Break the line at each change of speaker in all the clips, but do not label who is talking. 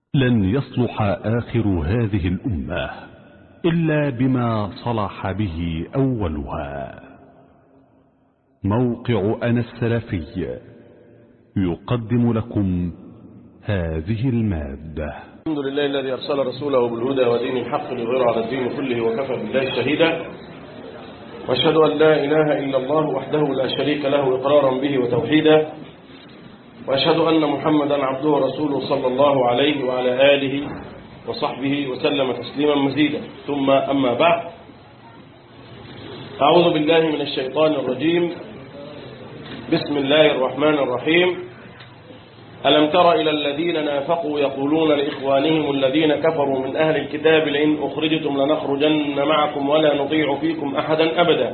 لن يصلح آخر هذه الأمة إلا بما صلح به أولها موقع أنا السلفي يقدم لكم هذه المادة
الحمد لله الذي أرسل رسوله بالهدى ودين الحق ليظهر على الدين كله وكفى بالله شهيدا واشهد أن لا إله إلا الله وحده لا شريك له إقرارا به وتوحيدا وأشهد أن محمدا عبده ورسوله صلى الله عليه وعلى آله وصحبه وسلم تسليما مزيدا ثم أما بعد أعوذ بالله من الشيطان الرجيم بسم الله الرحمن الرحيم ألم تر إلى الذين نافقوا يقولون لإخوانهم الذين كفروا من أهل الكتاب لئن أخرجتم لنخرجن معكم ولا نطيع فيكم أحدا أبدا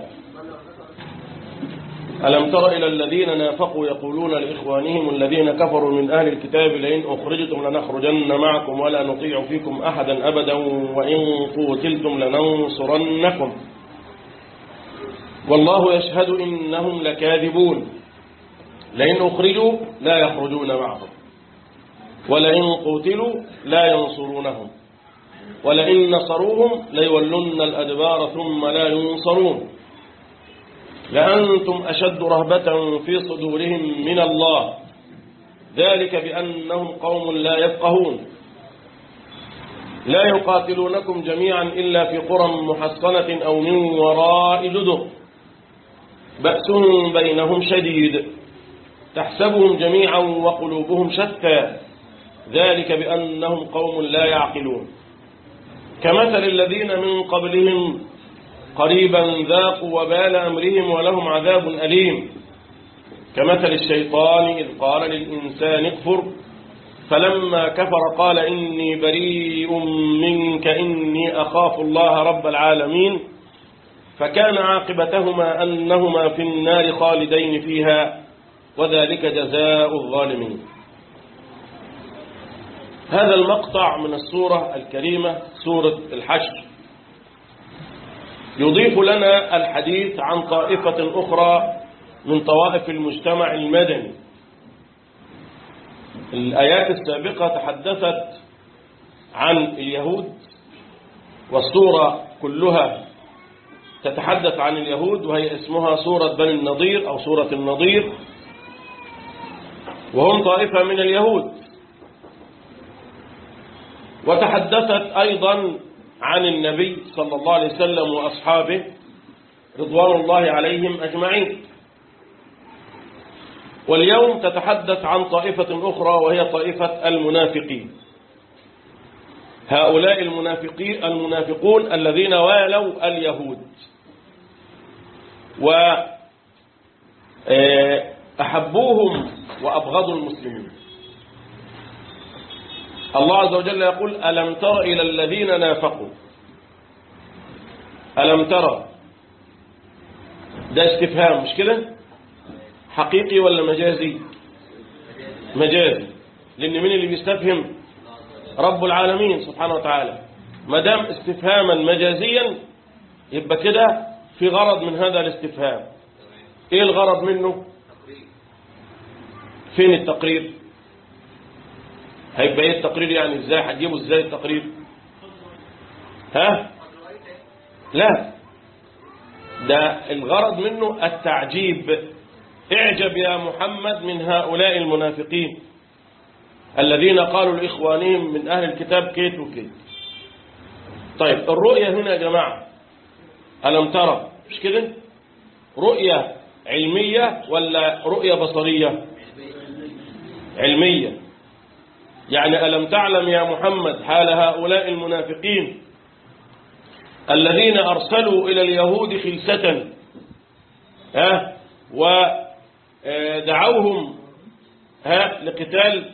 ألم تر إلى الذين نافقوا يقولون لإخوانهم الذين كفروا من أهل الكتاب لئن أخرجتم لنخرجن معكم ولا نطيع فيكم أحدا أبدا وإن قوتلتم لننصرنكم والله يشهد إنهم لكاذبون لئن أخرجوا لا يخرجون معهم ولئن قتلوا لا ينصرونهم ولئن نصروهم ليولن الأدبار ثم لا ينصرون لأنتم أشد رهبة في صدورهم من الله ذلك بأنهم قوم لا يفقهون لا يقاتلونكم جميعا إلا في قرى محصنة أو من وراء جدر بأسهم بينهم شديد تحسبهم جميعا وقلوبهم شتى ذلك بأنهم قوم لا يعقلون كمثل الذين من قبلهم قريبا ذاقوا وبال أمرهم ولهم عذاب أليم كمثل الشيطان إذ قال للإنسان اكفر فلما كفر قال إني بريء منك إني أخاف الله رب العالمين فكان عاقبتهما أنهما في النار خالدين فيها وذلك جزاء الظالمين هذا المقطع من السورة الكريمة سورة الحشر يضيف لنا الحديث عن طائفة أخرى من طوائف المجتمع المدني الآيات السابقة تحدثت عن اليهود والسورة كلها تتحدث عن اليهود وهي اسمها سورة بني النضير أو سورة النضير وهم طائفة من اليهود وتحدثت أيضا عن النبي صلى الله عليه وسلم وأصحابه رضوان الله عليهم أجمعين واليوم تتحدث عن طائفة أخرى وهي طائفة المنافقين هؤلاء المنافقين المنافقون الذين والوا اليهود وأحبوهم وأبغضوا المسلمين الله عز وجل يقول ألم تر إلى الذين نافقوا ألم ترى ده استفهام مش كده حقيقي ولا مجازي مجازي لأن من اللي بيستفهم رب العالمين سبحانه وتعالى ما دام استفهاما مجازيا يبقى كده في غرض من هذا الاستفهام ايه الغرض منه فين التقرير هيبقى ايه التقرير يعني ازاي هتجيبه ازاي التقرير ها لا ده الغرض منه التعجيب اعجب يا محمد من هؤلاء المنافقين الذين قالوا لإخوانهم من أهل الكتاب كيت وكيت طيب الرؤية هنا يا جماعة ألم ترى مش كده رؤية علمية ولا رؤية بصرية علمية يعني ألم تعلم يا محمد حال هؤلاء المنافقين الذين أرسلوا إلى اليهود خلسة ها ودعوهم ها لقتال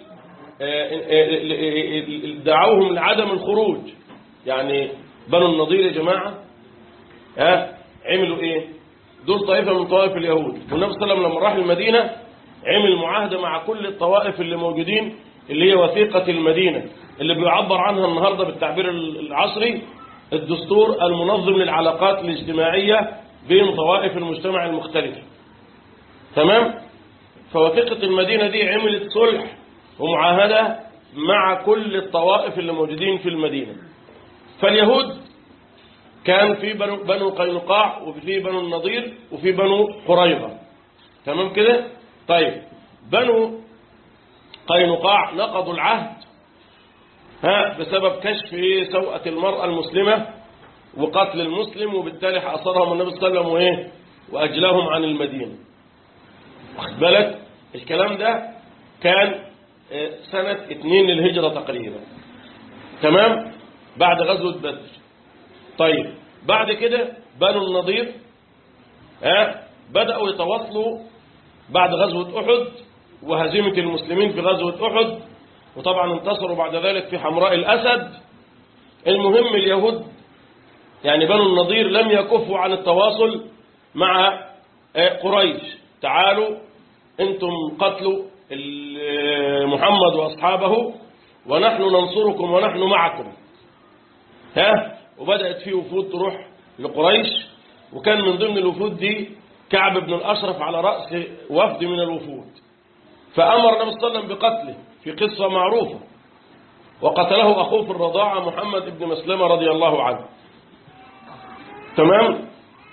دعوهم لعدم الخروج يعني بنو النضير يا جماعة ها عملوا ايه دول طائفة من طوائف اليهود والنبي صلى الله عليه وسلم لما راح المدينة عمل معاهدة مع كل الطوائف اللي موجودين اللي هي وثيقة المدينة اللي بيعبر عنها النهاردة بالتعبير العصري الدستور المنظم للعلاقات الاجتماعية بين طوائف المجتمع المختلفة تمام فوثيقة المدينة دي عملت صلح ومعاهدة مع كل الطوائف اللي موجودين في المدينة فاليهود كان في بنو, بنو قينقاع وفي بنو النضير وفي بنو قريظة تمام كده طيب بنو قينقاع نقضوا العهد ها بسبب كشف إيه سوءة المرأة المسلمة وقتل المسلم وبالتالي حاصرهم النبي صلى الله عليه وسلم وإيه وأجلاهم عن المدينة واخد بالك الكلام ده كان سنة اتنين للهجرة تقريبا تمام بعد غزوة بدر طيب بعد كده بنو النضير ها بدأوا يتواصلوا بعد غزوة أحد وهزيمة المسلمين في غزوة أحد وطبعا انتصروا بعد ذلك في حمراء الأسد المهم اليهود يعني بنو النضير لم يكفوا عن التواصل مع قريش تعالوا انتم قتلوا محمد وأصحابه ونحن ننصركم ونحن معكم ها وبدأت في وفود تروح لقريش وكان من ضمن الوفود دي كعب بن الأشرف على رأس وفد من الوفود فأمر النبي صلى الله عليه وسلم بقتله في قصة معروفة وقتله أخوه في الرضاعة محمد بن مسلمة رضي الله عنه تمام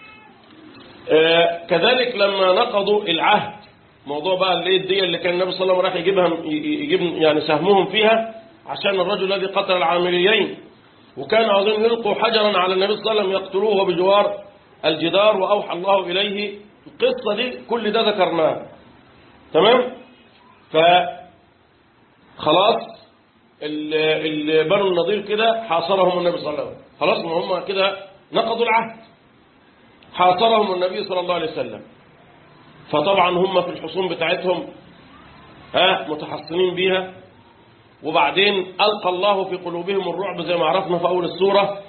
آه كذلك لما نقضوا العهد موضوع بقى اللي الدية اللي كان النبي صلى الله عليه وسلم راح يجيبها يجيب يعني سهمهم فيها عشان الرجل الذي قتل العامليين وكانوا عاوزين يلقوا حجرا على النبي صلى الله عليه وسلم يقتلوه بجوار الجدار وأوحى الله إليه القصة دي كل ده ذكرناه تمام ف خلاص بنو النضير كده حاصرهم النبي صلى الله عليه وسلم خلاص ما هم كده نقضوا العهد حاصرهم النبي صلى الله عليه وسلم فطبعا هم في الحصون بتاعتهم ها متحصنين بيها وبعدين ألقى الله في قلوبهم الرعب زي ما عرفنا في أول السورة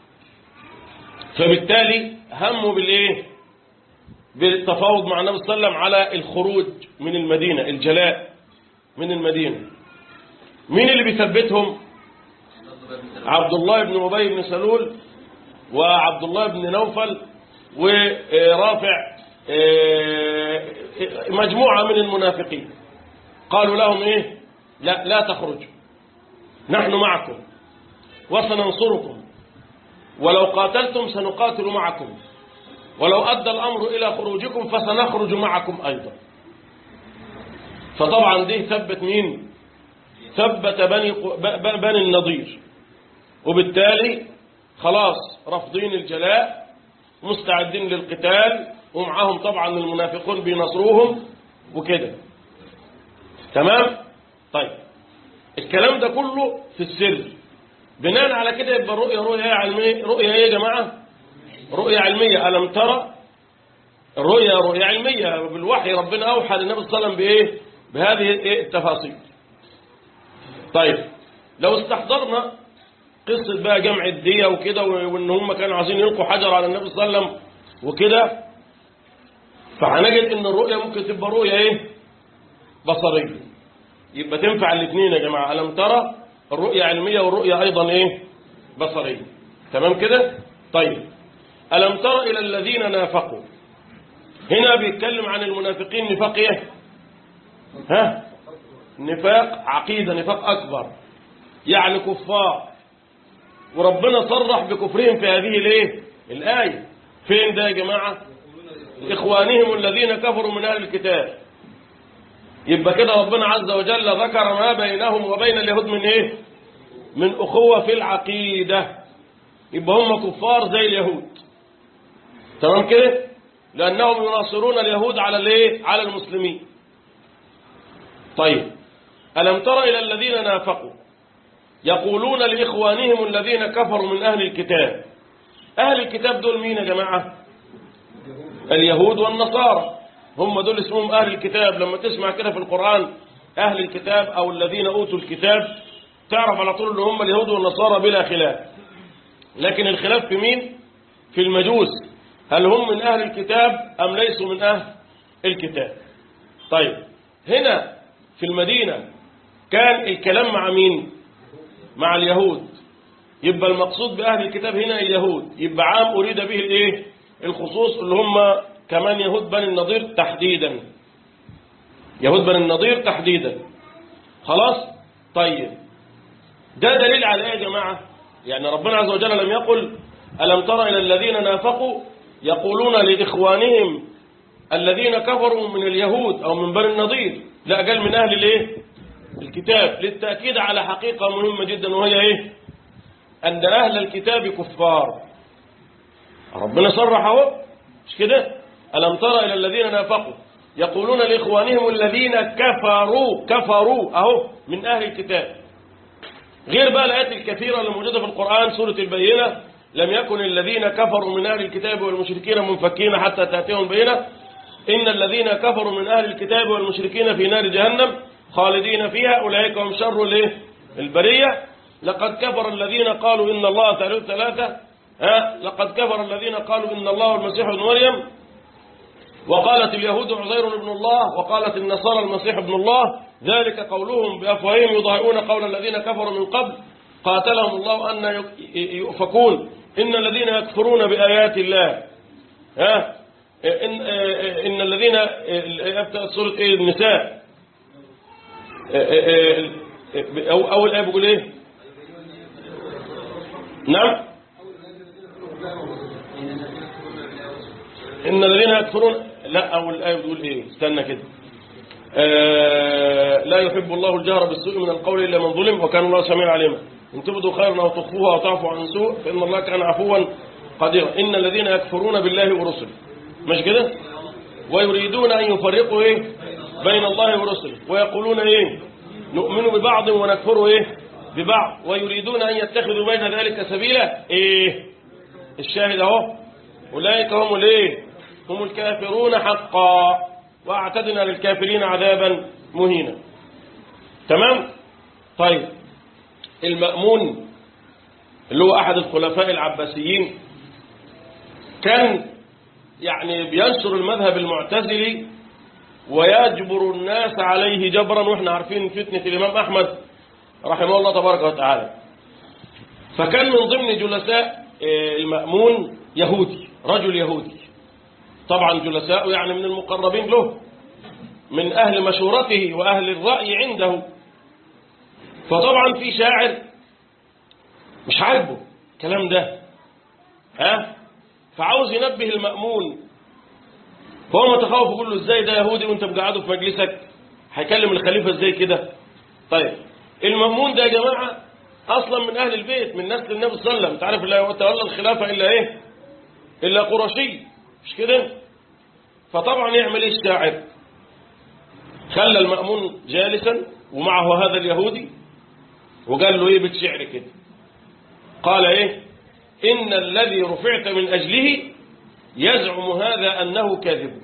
فبالتالي هموا بالإيه بالتفاوض مع النبي صلى الله عليه وسلم على الخروج من المدينة الجلاء من المدينة مين اللي بيثبتهم عبد الله بن أبي بن سلول وعبد الله بن نوفل ورافع مجموعة من المنافقين قالوا لهم ايه لا لا تخرجوا نحن معكم وسننصركم ولو قاتلتم سنقاتل معكم ولو أدى الأمر إلى خروجكم فسنخرج معكم أيضا فطبعا دي ثبت مين ثبت بني, بني النضير وبالتالي خلاص رافضين الجلاء مستعدين للقتال ومعاهم طبعا المنافقون بينصروهم وكده تمام طيب الكلام ده كله في السر بناء على كده يبقى الرؤية رؤية علمية رؤية ايه يا جماعة رؤية علمية ألم ترى الرؤية رؤية علمية بالوحي ربنا أوحى للنبي صلى الله عليه وسلم بإيه بهذه التفاصيل طيب لو استحضرنا قصة بقى جمع الدية وكده وإن هم كانوا عايزين يلقوا حجر على النبي صلى الله عليه وسلم وكده فهنجد إن الرؤية ممكن تبقى رؤية إيه بصرية يبقى تنفع الاثنين يا جماعة ألم ترى الرؤية علمية والرؤية أيضا إيه بصرية تمام كده طيب ألم تر إلى الذين نافقوا هنا بيتكلم عن المنافقين نفاق إيه ها نفاق عقيدة نفاق أكبر يعني كفار وربنا صرح بكفرهم في هذه الايه الآية فين ده يا جماعة إخوانهم الذين كفروا من أهل الكتاب يبقى كده ربنا عز وجل ذكر ما بينهم وبين اليهود من ايه من أخوة في العقيدة يبقى هم كفار زي اليهود تمام كده لأنهم يناصرون اليهود على الايه على المسلمين طيب ألم تر إلى الذين نافقوا يقولون لإخوانهم الذين كفروا من أهل الكتاب أهل الكتاب دول مين يا جماعة اليهود والنصارى هم دول اسمهم أهل الكتاب لما تسمع كده في القرآن أهل الكتاب أو الذين أوتوا الكتاب تعرف على طول ان هم اليهود والنصارى بلا خلاف لكن الخلاف في مين في المجوس هل هم من أهل الكتاب أم ليسوا من أهل الكتاب طيب هنا في المدينة كان الكلام مع مين مع اليهود يبقى المقصود بأهل الكتاب هنا اليهود يبقى عام أريد به الايه الخصوص اللي هم كمان يهود بني النضير تحديدا يهود بني النضير تحديدا خلاص طيب ده دليل على ايه يا جماعة يعني ربنا عز وجل لم يقل ألم تر إلى الذين نافقوا يقولون لإخوانهم الذين كفروا من اليهود أو من بني النضير لا قال من أهل الايه الكتاب للتأكيد على حقيقة مهمة جدا وهي ايه أن أهل الكتاب كفار ربنا صرح اهو مش كده ألم تر إلى الذين نافقوا يقولون لإخوانهم الذين كفروا كفروا أهو من أهل الكتاب غير بقى الآيات الكثيرة اللي موجودة في القرآن سورة البينة لم يكن الذين كفروا من أهل الكتاب والمشركين منفكين حتى تأتيهم بينة إن الذين كفروا من أهل الكتاب والمشركين في نار جهنم خالدين فيها أولئك هم شر الايه البرية لقد كفر الذين قالوا إن الله ثالث ثلاثة ها لقد كفر الذين قالوا إن الله والمسيح ابن مريم وقالت اليهود عزير ابن الله وقالت النصارى المسيح ابن الله ذلك قولهم بأفواههم يضاهئون قول الذين كفروا من قبل قاتلهم الله أن يؤفكون إن الذين يكفرون بآيات الله ها إن, إن الذين أبدأ سورة إيه النساء أو أول آية بيقول إيه نعم إن الذين يكفرون لا أول الآية بتقول إيه استنى كده آه لا يحب الله الجهر بالسوء من القول إلا من ظلم وكان الله سميعا عليما إن تبدوا خيرا أو تخفوها أو تعفوا عن سوء فإن الله كان عفوا قديرا إن الذين يكفرون بالله ورسله مش كده ويريدون أن يفرقوا إيه بين الله ورسله ويقولون إيه نؤمن ببعض ونكفر إيه ببعض ويريدون أن يتخذوا بين ذلك سبيلا إيه الشاهد أهو أولئك هم الإيه هم الكافرون حقا وأعتدنا للكافرين عذابا مهينا تمام طيب المأمون اللي هو أحد الخلفاء العباسيين كان يعني بينشر المذهب المعتزلي ويجبر الناس عليه جبرا واحنا عارفين فتنة الإمام أحمد رحمه الله تبارك وتعالى فكان من ضمن جلساء المأمون يهودي رجل يهودي طبعا جلساء يعني من المقربين له من أهل مشورته وأهل الرأي عنده فطبعا في شاعر مش عاجبه الكلام ده ها فعاوز ينبه المأمون فهو متخوف يقول له ازاي ده يهودي وانت مقعده في مجلسك هيكلم الخليفة ازاي كده طيب المأمون ده يا جماعة اصلا من اهل البيت من نسل النبي صلى الله عليه وسلم تعرف لا يتولى الخلافة الا ايه الا قرشي مش كده فطبعا يعمل ايه الشاعر خلى المأمون جالسا ومعه هذا اليهودي وقال له ايه بالشعر كده قال ايه ان الذي رفعت من اجله يزعم هذا انه كاذب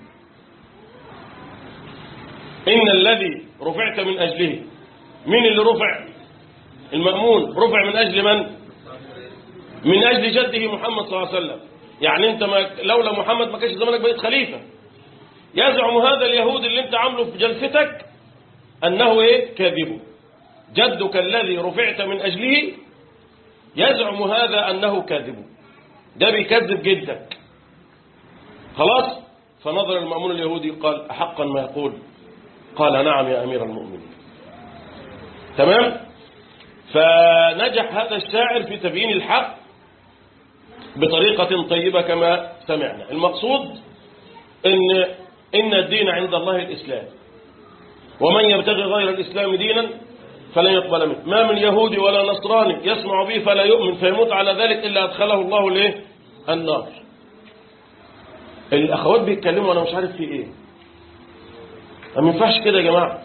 ان الذي رفعت من اجله مين اللي رفع المأمون رفع من اجل من من اجل جده محمد صلى الله عليه وسلم يعني انت ما لولا محمد ما كانش زمانك بقيت خليفة يزعم هذا اليهود اللي انت عامله في جلستك انه ايه كاذب جدك الذي رفعت من اجله يزعم هذا انه كاذب ده بيكذب جدك خلاص فنظر المأمون اليهودي قال أحقا ما يقول قال نعم يا أمير المؤمنين تمام فنجح هذا الشاعر في تبيين الحق بطريقة طيبة كما سمعنا المقصود إن, إن الدين عند الله الإسلام ومن يبتغي غير الإسلام دينا فلن يقبل منه ما من يهودي ولا نصراني يسمع به فلا يؤمن فيموت على ذلك إلا أدخله الله ليه النار الأخوات بيتكلموا أنا مش عارف في إيه ما ينفعش كده يا جماعة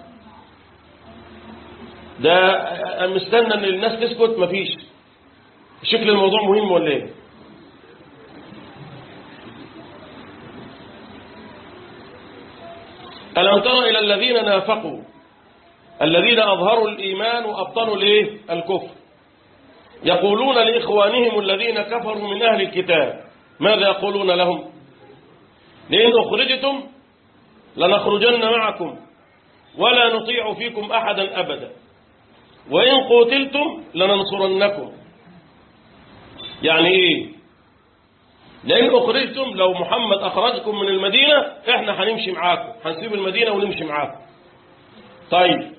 ده مستنى ان الناس تسكت مفيش شكل الموضوع مهم ولا ايه ألم تر إلى الذين نافقوا الذين أظهروا الإيمان وأبطنوا الايه الكفر يقولون لإخوانهم الذين كفروا من أهل الكتاب ماذا يقولون لهم لئن أخرجتم لنخرجن معكم ولا نطيع فيكم أحدا أبدا وإن قتلتم لننصرنكم يعني إيه لأن أخرجتم لو محمد أخرجكم من المدينة إحنا هنمشي معاكم هنسيب المدينة ونمشي معاكم طيب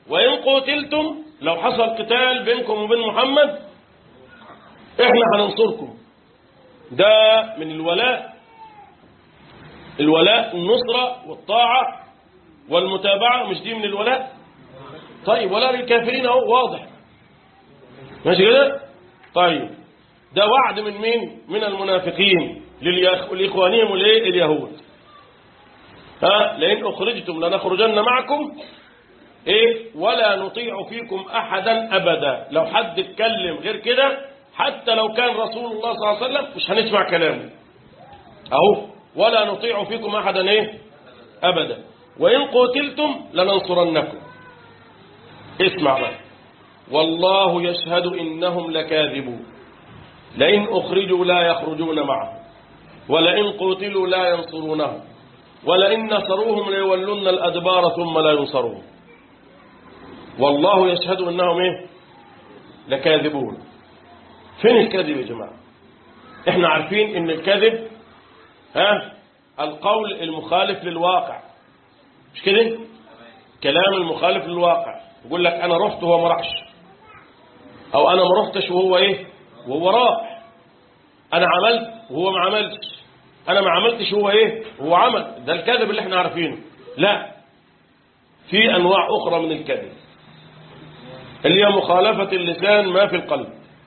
وإن قتلتم لو حصل قتال بينكم وبين محمد احنا هننصركم ده من الولاء الولاء النصرة والطاعة والمتابعة مش دي من الولاء طيب ولاء للكافرين اهو واضح ماشي كده طيب ده وعد من مين من المنافقين لليخ- لإخوانهم الايه اليهود ها لئن أخرجتم لنخرجن معكم إيه ولا نطيع فيكم أحدا أبدا لو حد اتكلم غير كده حتى لو كان رسول الله صلى الله عليه وسلم مش هنسمع كلامه أهو ولا نطيع فيكم أحدا إيه أبدا وإن قتلتم لننصرنكم اسمع بقى والله يشهد إنهم لكاذبون لئن أخرجوا لا يخرجون معه ولئن قتلوا لا ينصرونهم ولئن نصروهم ليولن الأدبار ثم لا ينصرون والله يشهد أنهم إيه لكاذبون فين الكذب يا جماعة احنا عارفين ان الكذب ها القول المخالف للواقع مش كده كلام المخالف للواقع يقول لك انا رحت وهو ما راحش او انا ما رحتش وهو ايه وهو راح انا عملت وهو ما عملش انا ما عملتش وهو ايه هو عمل ده الكذب اللي احنا عارفينه لا في انواع اخرى من الكذب اللي هي مخالفة اللسان ما في القلب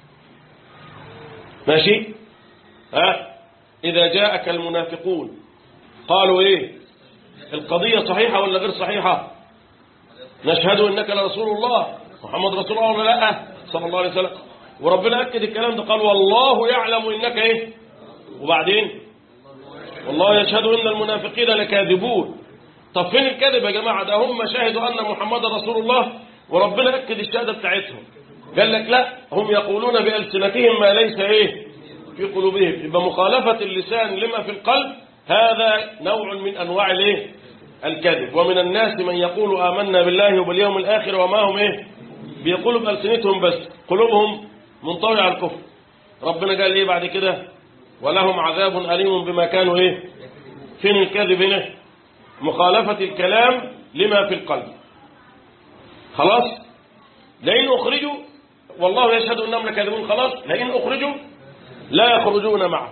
ماشي ها إذا جاءك المنافقون قالوا إيه القضية صحيحة ولا غير صحيحة نشهد إنك لرسول الله محمد رسول الله ولا لا صلى الله عليه وسلم وربنا أكد الكلام ده قال والله يعلم إنك إيه وبعدين والله يشهد إن المنافقين لكاذبون طب فين الكذب يا جماعة ده هم شهدوا أن محمد رسول الله وربنا أكد الشهادة بتاعتهم قال لك لا هم يقولون بألسنتهم ما ليس إيه في قلوبهم يبقى مخالفة اللسان لما في القلب هذا نوع من أنواع الإيه الكذب ومن الناس من يقول آمنا بالله وباليوم الآخر وما هم إيه بيقولوا بألسنتهم بس قلوبهم منطوية على الكفر ربنا قال إيه بعد كده ولهم عذاب أليم بما كانوا إيه فين الكذب هنا مخالفة الكلام لما في القلب خلاص لئن أخرجوا والله يشهد أنهم لكاذبون خلاص لئن أخرجوا لا يخرجون معه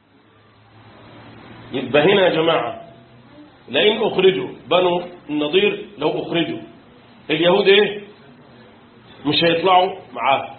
يبقى هنا يا جماعة لئن أخرجوا بنو النضير لو أخرجوا اليهود إيه مش هيطلعوا معاه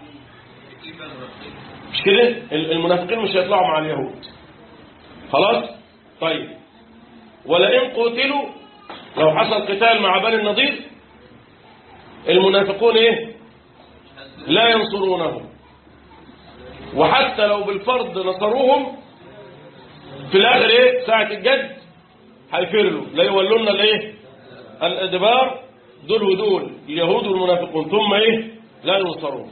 مش كده المنافقين مش هيطلعوا مع اليهود خلاص طيب ولئن قتلوا لو حصل قتال مع بني النضير المنافقون ايه لا ينصرونهم وحتى لو بالفرض نصروهم في الاخر ايه ساعة الجد هيفروا لا يولون الايه الادبار دول ودول اليهود والمنافقون ثم ايه لا ينصرون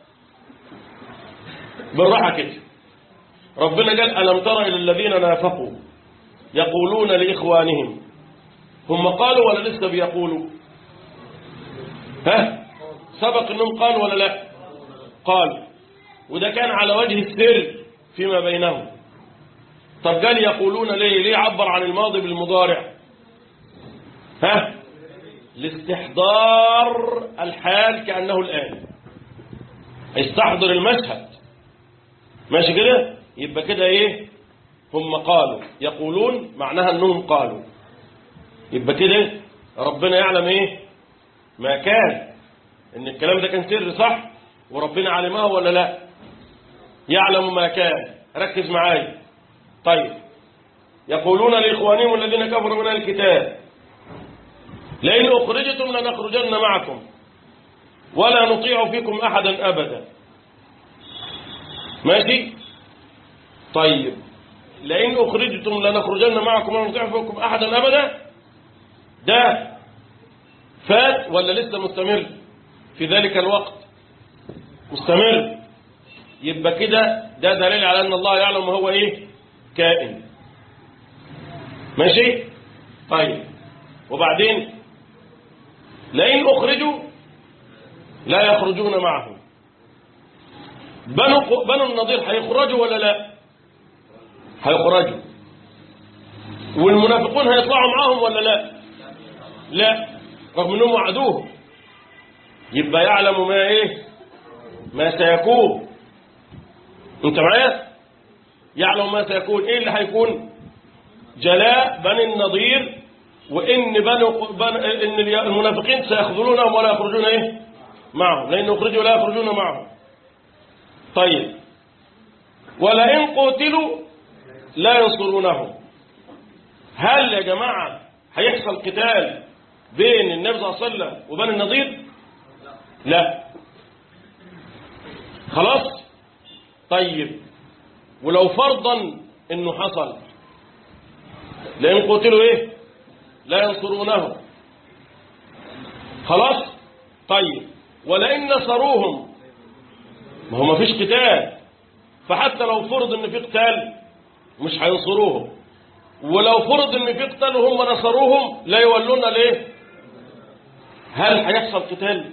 بالراحة كده ربنا قال ألم تر إلى الذين نافقوا يقولون لإخوانهم هم قالوا ولا لسه بيقولوا ها سبق انهم قالوا ولا لا قال وده كان على وجه السر فيما بينهم طب قال يقولون ليه ليه عبر عن الماضي بالمضارع ها لاستحضار الحال كأنه الآن استحضر المشهد ماشي كده يبقى كده ايه هم قالوا يقولون معناها انهم قالوا يبقى كده ربنا يعلم ايه ما كان ان الكلام ده كان سر صح وربنا علمه ولا لا يعلم ما كان ركز معايا طيب يقولون لإخوانهم الذين كفروا من الكتاب لئن أخرجتم لنخرجن معكم ولا نطيع فيكم أحدا أبدا ماشي طيب لئن أخرجتم لنخرجن معكم ولا نطيع فيكم أحدا أبدا ده فات ولا لسه مستمر في ذلك الوقت مستمر يبقى كده ده دليل على أن الله يعلم هو إيه كائن ماشي طيب وبعدين لئن أخرجوا لا يخرجون معهم بنو بنو النضير هيخرجوا ولا لا هيخرجوا والمنافقون هيطلعوا معاهم ولا لا لا رغم انهم وعدوهم يبقى يعلم ما ايه ما سيكون انت معايا يعلم ما سيكون ايه اللي هيكون جلاء بني النضير وان بنو بن ان المنافقين سيخذلونهم ولا يخرجون ايه معهم لان يخرجوا لا يخرجون معهم طيب ولئن قتلوا لا ينصرونهم هل يا جماعه هيحصل قتال بين النبي صلى الله عليه وسلم وبني النضير لا خلاص طيب ولو فرضا انه حصل لان قتلوا ايه لا ينصرونه خلاص طيب ولئن نصروهم ما هو ما فيش قتال فحتى لو فرض ان في قتال مش هينصروهم ولو فرض ان في قتال وهم نصروهم لا يولون ليه هل هيحصل قتال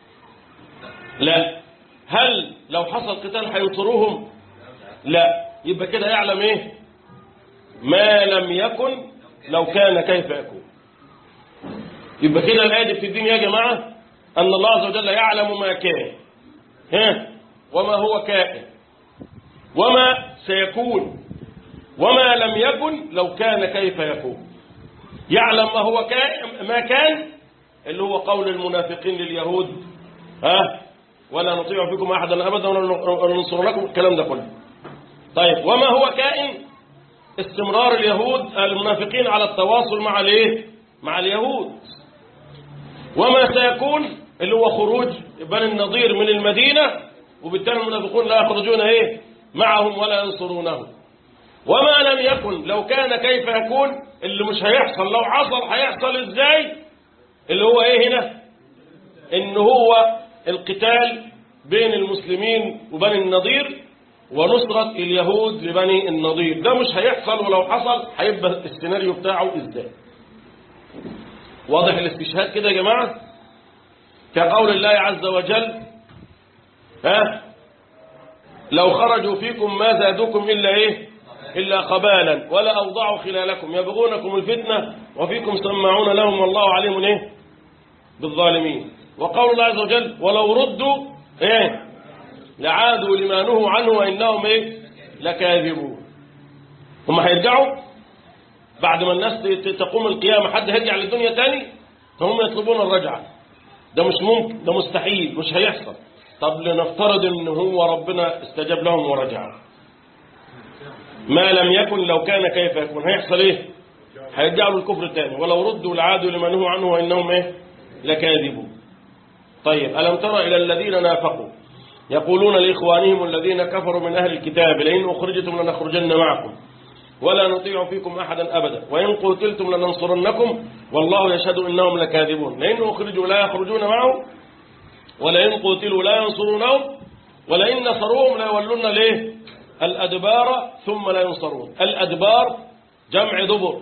لا هل لو حصل قتال هينصروهم لا يبقى كده يعلم ايه ما لم يكن لو كان كيف يكون يبقى كده الآية دي في الدين يا جماعة أن الله عز وجل يعلم ما كان ها وما هو كائن وما سيكون وما لم يكن لو كان كيف يكون يعلم ما هو كائن ما كان اللي هو قول المنافقين لليهود ها ولا نطيع فيكم أحدا أبدا ولا ننصر لكم الكلام ده كله طيب وما هو كائن استمرار اليهود المنافقين على التواصل مع الايه مع اليهود وما سيكون اللي هو خروج بني النضير من المدينة وبالتالي المنافقون لا يخرجون ايه معهم ولا ينصرونهم وما لم يكن لو كان كيف يكون اللي مش هيحصل لو حصل هيحصل ازاي اللي هو ايه هنا ان هو القتال بين المسلمين وبني النضير ونصرة اليهود لبني النضير ده مش هيحصل ولو حصل هيبقى السيناريو بتاعه ازاي واضح الاستشهاد كده يا جماعة كقول الله عز وجل ها لو خرجوا فيكم ما زادوكم إلا إيه إلا خبالا ولا أوضعوا خلالكم يبغونكم الفتنة وفيكم سماعون لهم والله عليم إيه بالظالمين وقول الله عز وجل ولو ردوا إيه لعادوا لما نهوا عنه وإنهم إيه لكاذبون هم هيرجعوا بعد ما الناس تقوم القيامة حد هيرجع للدنيا تاني فهم يطلبون الرجعة ده مش ممكن ده مستحيل مش هيحصل طب لنفترض ان هو ربنا استجاب لهم ورجعوا ما لم يكن لو كان كيف يكون هيحصل ايه هيرجعوا للكفر تاني ولو ردوا لعادوا لما نهوا عنه وانهم ايه لكاذبون طيب ألم تر إلى الذين نافقوا يقولون لإخوانهم الذين كفروا من أهل الكتاب لئن أخرجتم لنخرجن معكم ولا نطيع فيكم أحدا أبدا وإن قتلتم لننصرنكم والله يشهد إنهم لكاذبون لئن أخرجوا لا يخرجون معهم ولئن قتلوا لا ينصرونهم ولئن نصروهم لا يولون ليه الأدبار ثم لا ينصرون الأدبار جمع دبر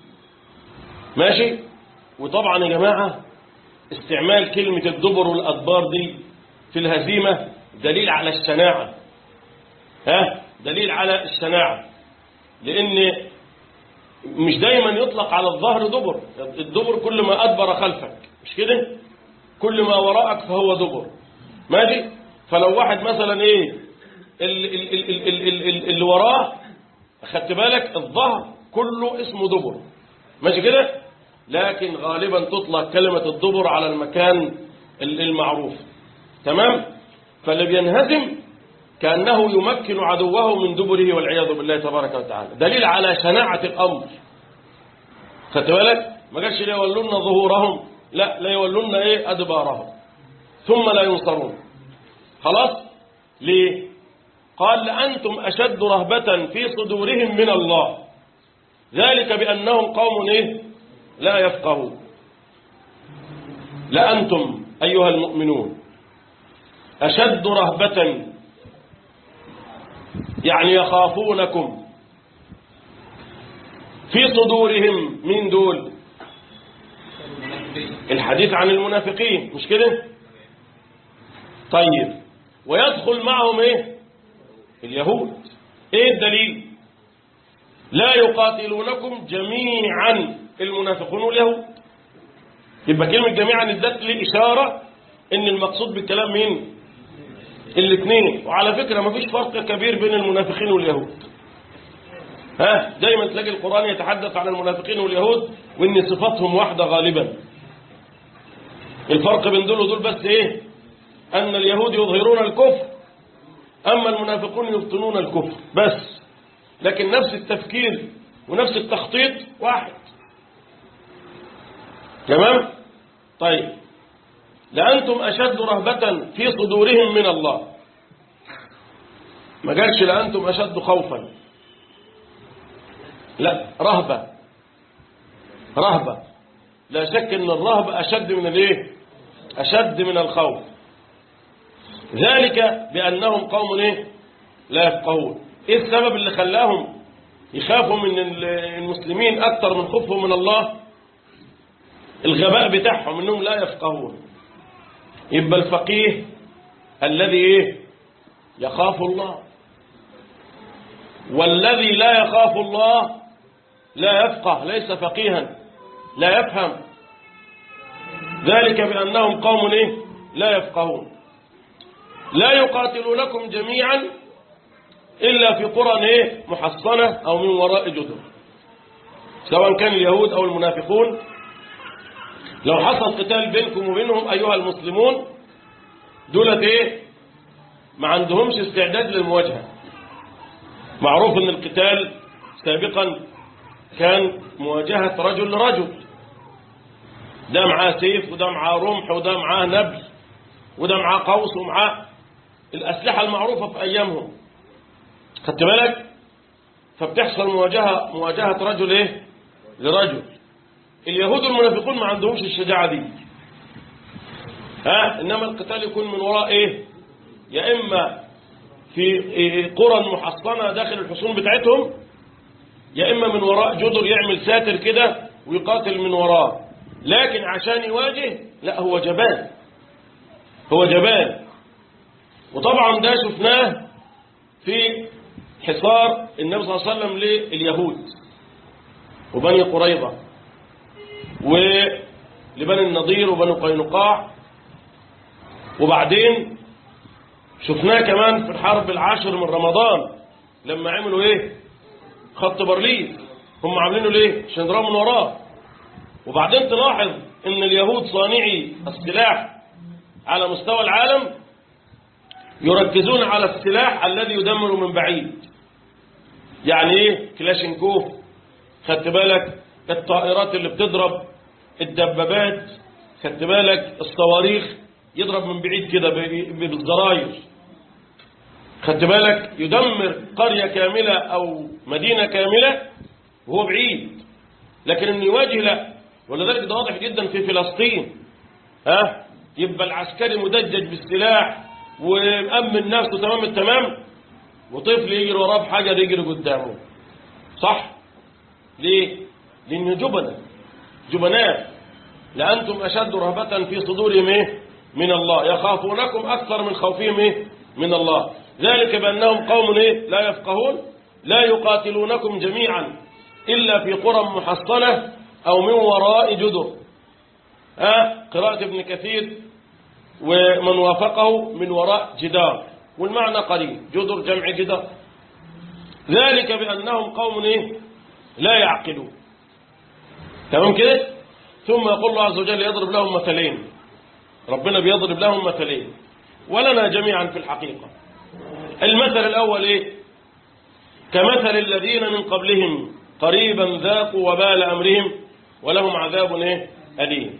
ماشي وطبعا يا جماعة استعمال كلمة الدبر والأدبار دي في الهزيمة دليل على الشناعة ها دليل على الشناعة لأن مش دايما يطلق على الظهر دبر الدبر كل ما أدبر خلفك مش كده كل ما وراءك فهو دبر ماشي فلو واحد مثلا ايه اللي, اللي, اللي, اللي وراه خدت بالك الظهر كله اسمه دبر ماشي كده لكن غالبا تطلق كلمة الدبر على المكان المعروف تمام فاللي بينهزم كأنه يمكن عدوه من دبره والعياذ بالله تبارك وتعالى دليل على شناعة الأمر خدت بالك ما قالش لا يولون ظهورهم لا لا يولون ايه أدبارهم ثم لا ينصرون خلاص ليه قال لأنتم أشد رهبة في صدورهم من الله ذلك بأنهم قوم إيه لا يفقهون لأنتم أيها المؤمنون أشد رهبة يعني يخافونكم في صدورهم من دول الحديث عن المنافقين مش كده طيب ويدخل معهم ايه اليهود ايه الدليل لا يقاتلونكم جميعا المنافقون واليهود يبقى كلمة جميعا ادت لي إشارة ان المقصود بالكلام مين الاثنين وعلى فكرة ما فيش فرق كبير بين المنافقين واليهود ها دايما تلاقي القرآن يتحدث عن المنافقين واليهود وان صفاتهم واحدة غالبا الفرق بين دول ودول بس ايه ان اليهود يظهرون الكفر اما المنافقون يبطنون الكفر بس لكن نفس التفكير ونفس التخطيط واحد تمام طيب لأنتم أشد رهبة في صدورهم من الله ما قالش لأنتم أشد خوفا لا رهبة رهبة لا شك أن الرهبة أشد من الايه أشد من الخوف ذلك بأنهم قوم ايه لا يفقهون ايه السبب اللي خلاهم يخافوا من المسلمين أكثر من خوفهم من الله الغباء بتاعهم انهم لا يفقهون يبقى الفقيه الذي ايه يخاف الله والذي لا يخاف الله لا يفقه ليس فقيها لا يفهم ذلك بأنهم قوم ايه لا يفقهون لا يقاتلونكم جميعا إلا في قرى ايه محصنة أو من وراء جدر سواء كان اليهود أو المنافقون لو حصل قتال بينكم وبينهم أيها المسلمون دولت ايه ما عندهمش استعداد للمواجهة معروف ان القتال سابقا كان مواجهة رجل لرجل ده معاه سيف وده معاه رمح وده معاه نبل وده معاه قوس ومعاه الأسلحة المعروفة في أيامهم خدت بالك فبتحصل مواجهة مواجهة رجل ايه لرجل اليهود والمنافقون ما عندهمش الشجاعة دي ها إنما القتال يكون من وراء إيه يا إما في قرى محصنة داخل الحصون بتاعتهم يا إما من وراء جدر يعمل ساتر كده ويقاتل من وراه لكن عشان يواجه لا هو جبان هو جبان وطبعا ده شفناه في حصار النبي صلى الله عليه وسلم لليهود وبني قريظة ولبني النضير وبني قينقاع وبعدين شفناه كمان في الحرب العاشر من رمضان لما عملوا ايه خط برلين هم عاملينه ليه عشان يضربوا من وراه وبعدين تلاحظ ان اليهود صانعي السلاح على مستوى العالم يركزون على السلاح الذي يدمر من بعيد يعني ايه كلاشينكوف خدت بالك الطائرات اللي بتضرب الدبابات خدت بالك الصواريخ يضرب من بعيد كده بالزراير خدت بالك يدمر قرية كاملة أو مدينة كاملة وهو بعيد لكن انه يواجه لا ولذلك ده واضح جدا في فلسطين ها يبقى العسكري مدجج بالسلاح ومأمن نفسه تمام التمام وطفل يجري وراه بحاجة يجري قدامه صح ليه لأنه جبنة جبناء لأنتم أشد رهبة في صدورهم إيه؟ من الله يخافونكم أكثر من خوفهم إيه؟ من الله ذلك بأنهم قوم إيه؟ لا يفقهون لا يقاتلونكم جميعا إلا في قرى محصنة أو من وراء جدر ها قراءة ابن كثير ومن وافقه من وراء جدار والمعنى قريب جدر جمع جدار ذلك بأنهم قوم إيه؟ لا يعقلون تمام كده ثم يقول الله عز وجل يضرب لهم مثلين ربنا بيضرب لهم مثلين ولنا جميعا في الحقيقة المثل الأول إيه كمثل الذين من قبلهم قريبا ذاقوا وبال أمرهم ولهم عذاب إيه أليم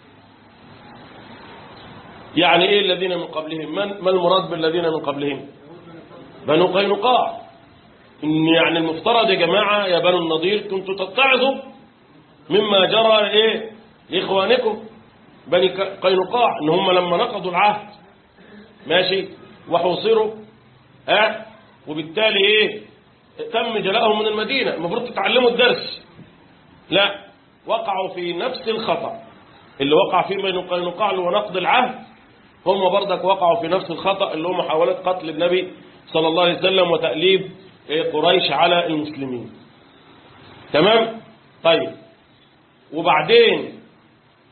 يعني إيه الذين من قبلهم من ما المراد بالذين من قبلهم بنو قينقاع إن يعني المفترض يا جماعة يا بنو النضير كنتوا تتعظوا مما جرى إيه لإخوانكم بني قينقاع إن هم لما نقضوا العهد ماشي وحوصروا ها وبالتالي إيه تم جلائهم من المدينة المفروض تتعلموا الدرس لا وقعوا في نفس الخطأ اللي وقع فيه بني قينقاع اللي هو نقض العهد هم برضك وقعوا في نفس الخطأ اللي هو محاولة قتل النبي صلى الله عليه وسلم وتأليب قريش على المسلمين تمام طيب وبعدين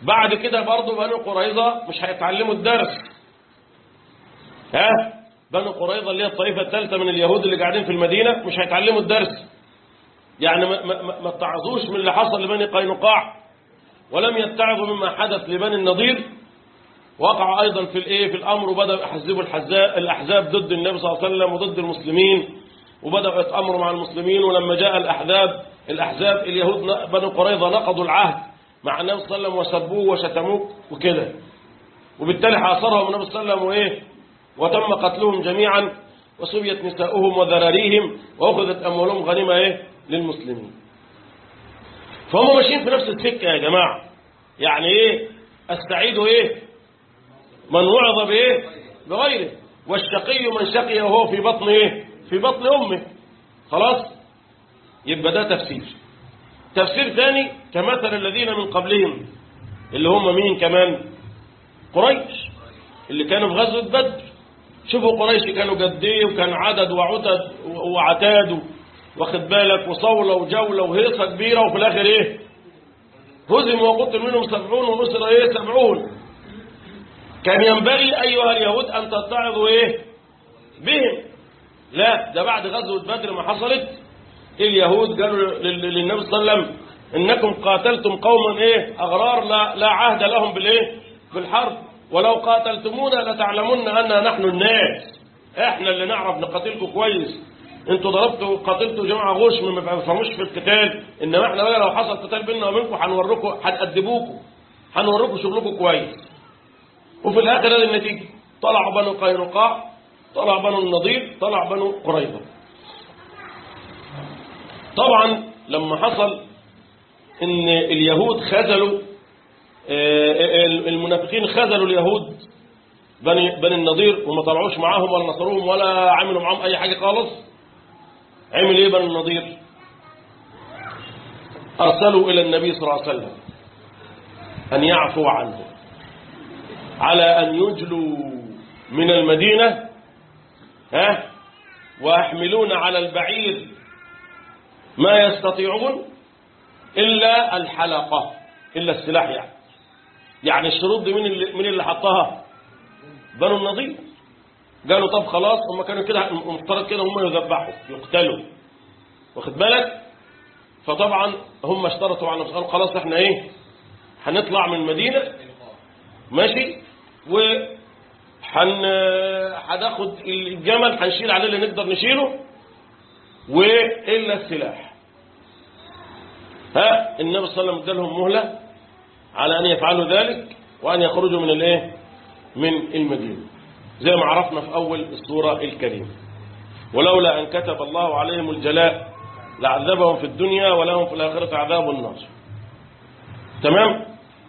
بعد كده برضه بنو قريظة مش هيتعلموا الدرس ها بنو قريظة اللي هي الطائفة الثالثة من اليهود اللي قاعدين في المدينة مش هيتعلموا الدرس يعني ما, ما, ما اتعظوش من اللي حصل لبني قينقاع ولم يتعظوا مما حدث لبني النضير وقعوا أيضا في الايه في الأمر وبدأوا يحزبوا الحزاب الأحزاب ضد النبي صلى الله عليه وسلم وضد المسلمين وبدأوا يتأمروا مع المسلمين ولما جاء الأحزاب الأحزاب اليهود بنو قريظة نقضوا العهد مع النبي صلى الله عليه وسلم وسبوه وشتموه وكده وبالتالي حاصرهم النبي صلى الله عليه وسلم وإيه وتم قتلهم جميعا وسبيت نساؤهم وذراريهم وأخذت أموالهم غنيمة إيه للمسلمين فهم ماشيين في نفس السكة يا جماعة يعني إيه السعيد إيه من وعظ بإيه بغيره والشقي من شقي وهو في بطن إيه في بطن أمه خلاص يبقى ده تفسير تفسير ثاني كمثل الذين من قبلهم اللي هم مين كمان قريش اللي كانوا في غزوة بدر شوفوا قريش كانوا قد ايه وكان عدد وعدد وعتاد واخد بالك وصولة وجولة وهيصة كبيرة وفي الآخر ايه هزموا وقتل منهم سبعون ونصر ايه سبعون كان ينبغي أيها اليهود أن تتعظوا ايه بهم لا ده بعد غزوة بدر ما حصلت اليهود قالوا للنبي صلى الله عليه وسلم إنكم قاتلتم قوما ايه أغرار لا, لا عهد لهم بالايه بالحرب ولو قاتلتمونا لتعلمن أننا نحن الناس احنا اللي نعرف نقاتلكم كويس انتوا ضربتوا قاتلتوا جماعة غش ما بيفهموش في القتال انما احنا بقى لو حصل قتال بيننا وبينكم هنوريكم هنأدبوكم هنوريكم شغلكم كويس وفي الاخر هذه النتيجة طلعوا بنو قينقاع طلع بنو النضير طلع بنو قريظة طبعا لما حصل ان اليهود خذلوا المنافقين خذلوا اليهود بني, بني النضير وما طلعوش معاهم ولا نصروهم ولا عملوا معاهم اي حاجة خالص عمل ايه بني النضير ارسلوا الى النبي صلى الله عليه وسلم ان يعفو عنه على ان يجلوا من المدينة ها ويحملون على البعير ما يستطيعون إلا الحلقة إلا السلاح يعني يعني الشروط دي مين اللي, مين اللي حطها بنو النضير قالوا طب خلاص هم كانوا كده مفترض كده هم يذبحوا يقتلوا واخد بالك فطبعا هم اشترطوا على نفسهم خلاص احنا ايه هنطلع من المدينة ماشي و حن هناخد الجمل هنشيل عليه اللي نقدر نشيله وإلا السلاح ها النبي صلى الله عليه وسلم ادالهم مهلة على أن يفعلوا ذلك وأن يخرجوا من الايه من المدينة زي ما عرفنا في أول السورة الكريمة ولولا أن كتب الله عليهم الجلاء لعذبهم في الدنيا ولهم في الآخرة عذاب النار تمام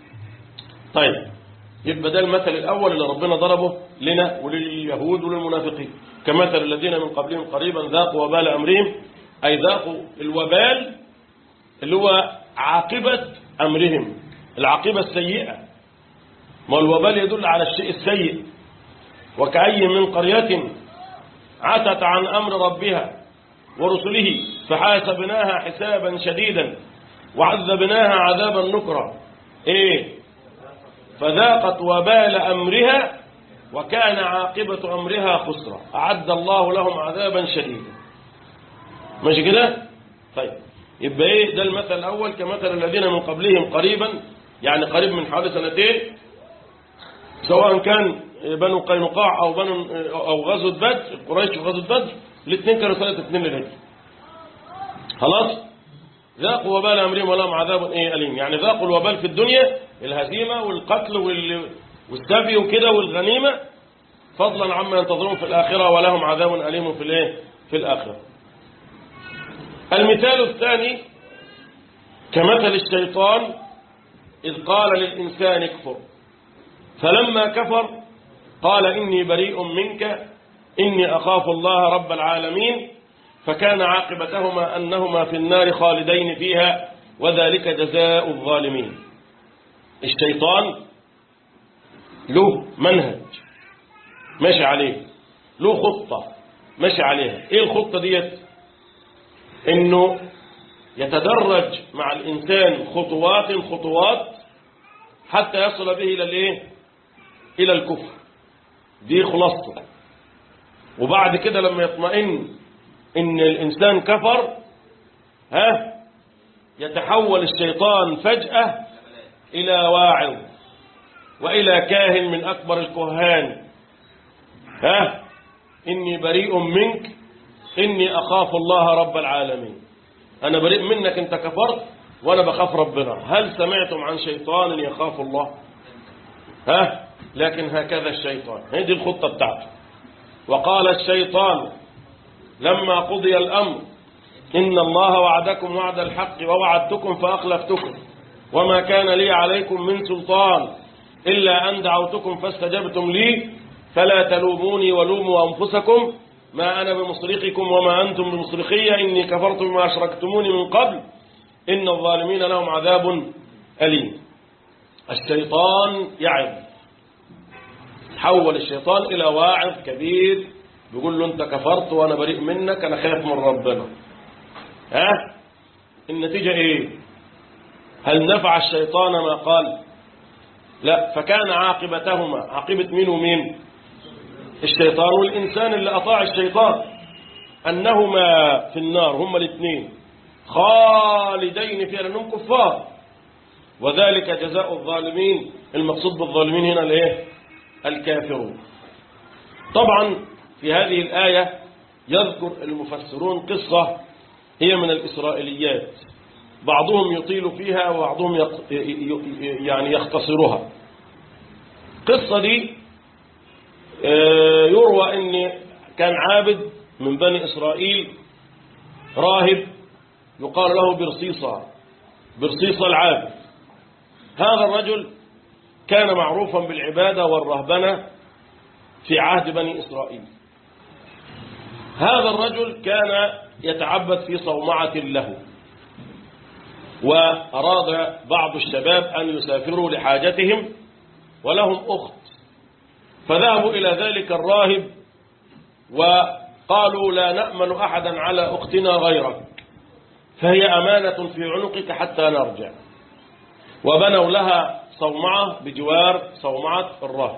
طيب يبقى ده المثل الأول اللي ربنا ضربه لنا ولليهود وللمنافقين كمثل الذين من قبلهم قريبا ذاقوا وبال أمرهم أي ذاقوا الوبال اللي هو عاقبة أمرهم العاقبة السيئة ما الوبال يدل على الشيء السيء وكأي من قرية عتت عن أمر ربها ورسله فحاسبناها حسابا شديدا وعذبناها عذابا نكرا ايه فذاقت وبال أمرها وكان عاقبة أمرها خسرا أعد الله لهم عذابا شديدا ماشي كده طيب يبقى ايه ده المثل الأول كمثل الذين من قبلهم قريبا يعني قريب من حوالي سنتين سواء كان بنو قينقاع أو بنو أو غزوة بدر قريش في غزوة بدر الاثنين كانوا سنة اثنين للهجرة خلاص ذاقوا وبال أمرهم ولهم عذاب ايه أليم يعني ذاقوا الوبال في الدنيا الهزيمة والقتل والسبي وكده والغنيمة فضلا عما ينتظرون في الآخرة ولهم عذاب أليم في الايه في الآخرة المثال الثاني كمثل الشيطان إذ قال للإنسان اكفر فلما كفر قال إني بريء منك إني أخاف الله رب العالمين فكان عاقبتهما أنهما في النار خالدين فيها وذلك جزاء الظالمين الشيطان له منهج ماشي عليه له خطة ماشي عليها ايه الخطة ديت انه يتدرج مع الانسان خطوات خطوات حتى يصل به إلى الإيه إلى الكفر دي خلاصته وبعد كده لما يطمئن إن الإنسان كفر ها يتحول الشيطان فجأة إلى واعظ وإلى كاهن من أكبر الكهان ها إني بريء منك إني أخاف الله رب العالمين أنا بريء منك أنت كفرت وأنا بخاف ربنا هل سمعتم عن شيطان يخاف الله ها لكن هكذا الشيطان هذه الخطة بتاعته وقال الشيطان لما قضي الأمر إن الله وعدكم وعد الحق ووعدتكم فأخلفتكم وما كان لي عليكم من سلطان إلا أن دعوتكم فاستجبتم لي فلا تلوموني ولوموا أنفسكم ما أنا بمصرخكم وما أنتم بمصرخية إني كفرت بما أشركتموني من قبل إن الظالمين لهم عذاب أليم الشيطان يعظ حول الشيطان إلى واعظ كبير بيقول له أنت كفرت وأنا بريء منك أنا خايف من ربنا ها النتيجة إيه هل نفع الشيطان ما قال لا فكان عاقبتهما عاقبة مين ومين الشيطان والإنسان اللي أطاع الشيطان أنهما في النار هما الاثنين خالدين فيها لأنهم كفار وذلك جزاء الظالمين المقصود بالظالمين هنا الايه الكافرون طبعا في هذه الآية يذكر المفسرون قصة هي من الإسرائيليات بعضهم يطيل فيها وبعضهم يق... يعني يختصرها القصة دي يروى ان كان عابد من بني إسرائيل راهب يقال له برصيصة برصيصة العابد هذا الرجل كان معروفا بالعبادة والرهبنة في عهد بني إسرائيل هذا الرجل كان يتعبد في صومعة له وأراد بعض الشباب أن يسافروا لحاجتهم ولهم أخت فذهبوا إلى ذلك الراهب وقالوا لا نأمن أحدا على أختنا غيرك فهي أمانة في عنقك حتى نرجع وبنوا لها صومعة بجوار صومعة الراهب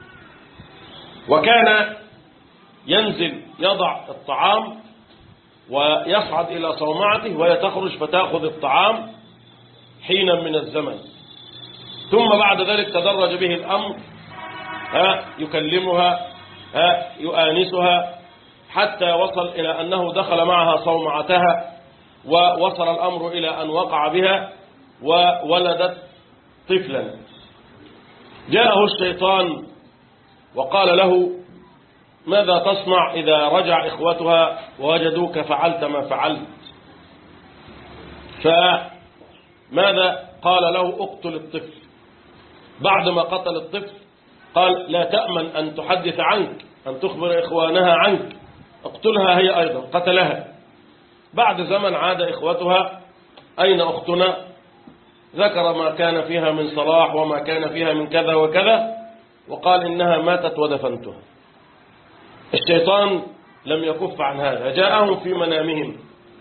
وكان ينزل يضع الطعام ويصعد إلى صومعته وهي تخرج فتأخذ الطعام حينا من الزمن ثم بعد ذلك تدرج به الأمر ها يكلمها ها يؤانسها حتى وصل إلى أنه دخل معها صومعتها ووصل الأمر إلى أن وقع بها وولدت طفلا جاءه الشيطان وقال له ماذا تصنع إذا رجع إخوتها ووجدوك فعلت ما فعلت فماذا قال له اقتل الطفل بعدما قتل الطفل قال لا تأمن أن تحدث عنك أن تخبر إخوانها عنك اقتلها هي أيضا قتلها بعد زمن عاد إخوتها أين أختنا ذكر ما كان فيها من صلاح وما كان فيها من كذا وكذا وقال إنها ماتت ودفنتها الشيطان لم يكف عن هذا جاءهم في منامهم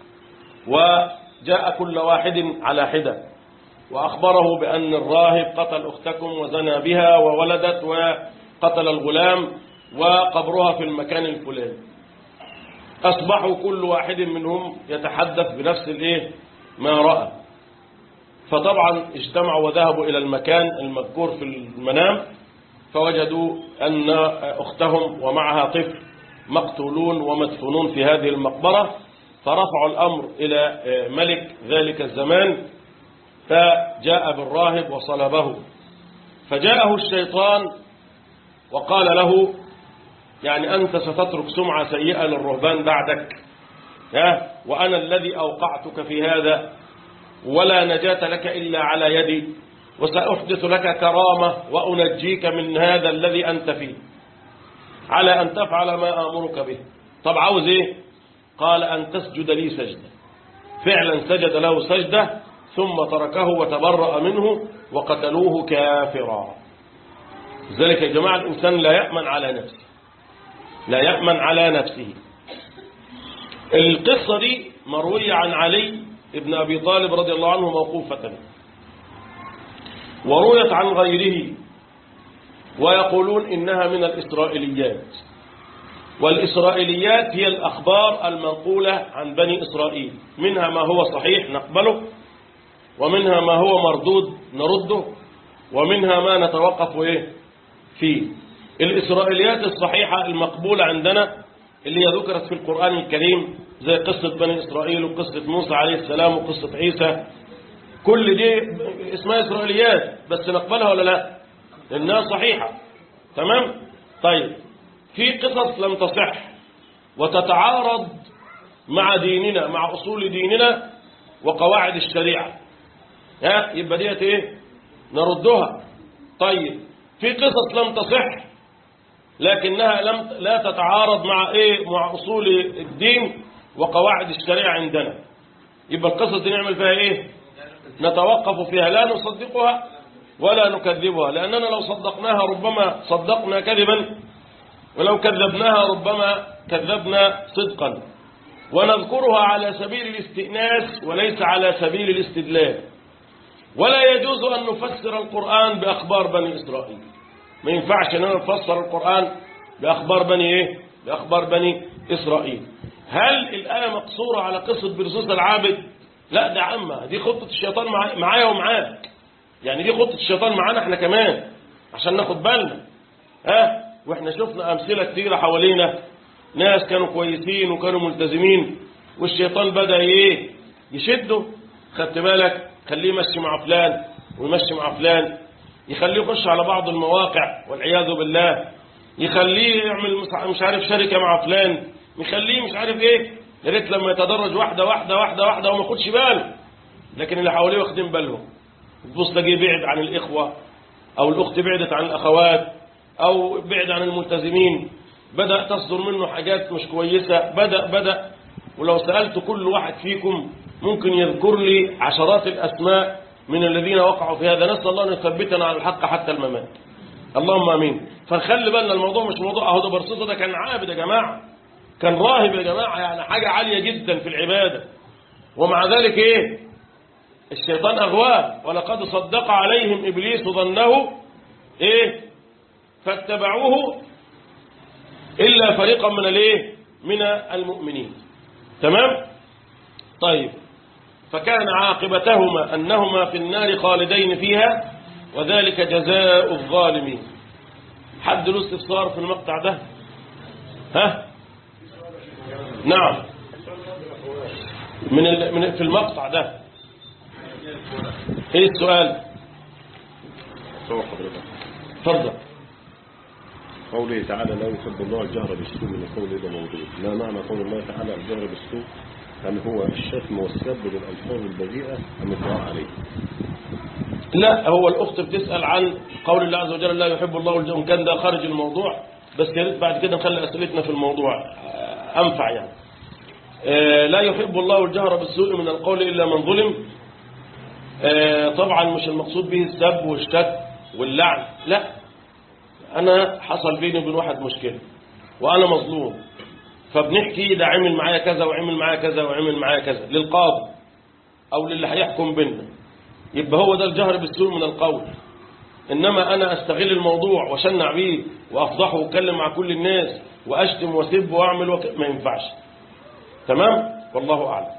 وجاء كل واحد على حدة وأخبره بأن الراهب قتل أختكم وزنى بها وولدت وقتل الغلام وقبرها في المكان الفلاني أصبحوا كل واحد منهم يتحدث بنفس الإيه ما رأى فطبعا اجتمعوا وذهبوا إلى المكان المذكور في المنام فوجدوا أن أختهم ومعها طفل مقتولون ومدفونون في هذه المقبرة فرفعوا الأمر إلى ملك ذلك الزمان فجاء بالراهب وصلبه فجاءه الشيطان وقال له يعني أنت ستترك سمعة سيئة للرهبان بعدك ها وأنا الذي أوقعتك في هذا ولا نجاة لك إلا على يدي وسأحدث لك كرامة وأنجيك من هذا الذي أنت فيه على أن تفعل ما آمرك به طب عاوز إيه قال أن تسجد لي سجدة فعلا سجد له سجدة ثم تركه وتبرأ منه وقتلوه كافرا ذلك يا جماعة الإنسان لا يأمن على نفسه لا يأمن على نفسه القصة دي مروية عن علي ابن أبي طالب رضي الله عنه موقوفة ورويت عن غيره ويقولون إنها من الإسرائيليات والإسرائيليات هي الأخبار المنقولة عن بني إسرائيل منها ما هو صحيح نقبله ومنها ما هو مردود نرده ومنها ما نتوقف إيه فيه الإسرائيليات الصحيحة المقبولة عندنا اللي هي ذكرت في القرآن الكريم زي قصة بني إسرائيل وقصة موسى عليه السلام وقصة عيسى كل دي اسمها إسرائيليات بس نقبلها ولا لا لأنها صحيحة تمام طيب في قصص لم تصح وتتعارض مع ديننا مع أصول ديننا وقواعد الشريعة ها يبقى ديت ايه نردها طيب في قصص لم تصح لكنها لم لا تتعارض مع ايه مع اصول الدين وقواعد الشريعه عندنا يبقى القصص دي نعمل فيها ايه نتوقف فيها لا نصدقها ولا نكذبها لاننا لو صدقناها ربما صدقنا كذبا ولو كذبناها ربما كذبنا صدقا ونذكرها على سبيل الاستئناس وليس على سبيل الاستدلال ولا يجوز أن نفسر القرآن بأخبار بني إسرائيل ما ينفعش أننا نفسر القرآن بأخبار بني إيه؟ بأخبار بني إسرائيل هل الآية مقصورة على قصة برزوس العابد لا ده عامة دي خطة الشيطان معا- معايا ومعاك يعني دي خطة الشيطان معانا احنا كمان عشان ناخد بالنا ها واحنا شفنا أمثلة كتيرة حوالينا ناس كانوا كويسين وكانوا ملتزمين والشيطان بدأ ايه يشده خدت بالك خليه يمشي مع فلان ويمشي مع فلان يخليه يخش على بعض المواقع والعياذ بالله يخليه يعمل مش- مش عارف شركة مع فلان يخليه مش عارف ايه يا ريت لما يتدرج واحدة واحدة واحدة واحدة وما ياخدش باله لكن اللي حواليه واخدين بالهم تبص تلاقيه بعد عن الإخوة أو الأخت بعدت عن الأخوات أو بعد عن الملتزمين بدأ تصدر منه حاجات مش كويسة بدأ بدأ ولو سألت كل واحد فيكم ممكن يذكر لي عشرات الأسماء من الذين وقعوا في هذا نسأل الله أن يثبتنا على الحق حتى الممات اللهم امين فنخلي بالنا الموضوع مش موضوع اهو ده برصوصه ده كان عابد يا جماعه كان راهب يا جماعه يعني حاجه عاليه جدا في العباده ومع ذلك ايه الشيطان اغواه ولقد صدق عليهم ابليس ظنه ايه فاتبعوه الا فريقا من الايه من المؤمنين تمام طيب فكان عاقبتهما انهما في النار خالدين فيها وذلك جزاء الظالمين حد له استفسار في المقطع ده ها نعم من ال... من في المقطع ده ايه السؤال
صور حضرتك
اتفضل
قوله تعالى لا يحب الله الجهر بالسوء من القول إذا موضوع ما معنى قول الله تعالى الجهر بالسوء هل هو الشتم والسب بالألفاظ البذيئة أم الدعاء عليه
لا هو الأخت بتسأل عن قول الله عز وجل لا يحب الله الجهر كان ده خارج الموضوع بس يا ريت بعد كده نخلي أسئلتنا في الموضوع آه، أنفع يعني آه، لا يحب الله الجهر بالسوء من القول إلا من ظلم آه، طبعا مش المقصود به السب والشتم واللعن لا أنا حصل بيني وبين واحد مشكلة وأنا مظلوم فبنحكي ده عمل معايا كذا وعمل معايا كذا وعمل معايا كذا للقاضي أو للي هيحكم بينا يبقى هو ده الجهر بالسوء من القول إنما أنا أستغل الموضوع وشنع بيه وأفضحه وأتكلم مع كل الناس وأشتم وأسب وأعمل وك... ما ينفعش تمام والله أعلم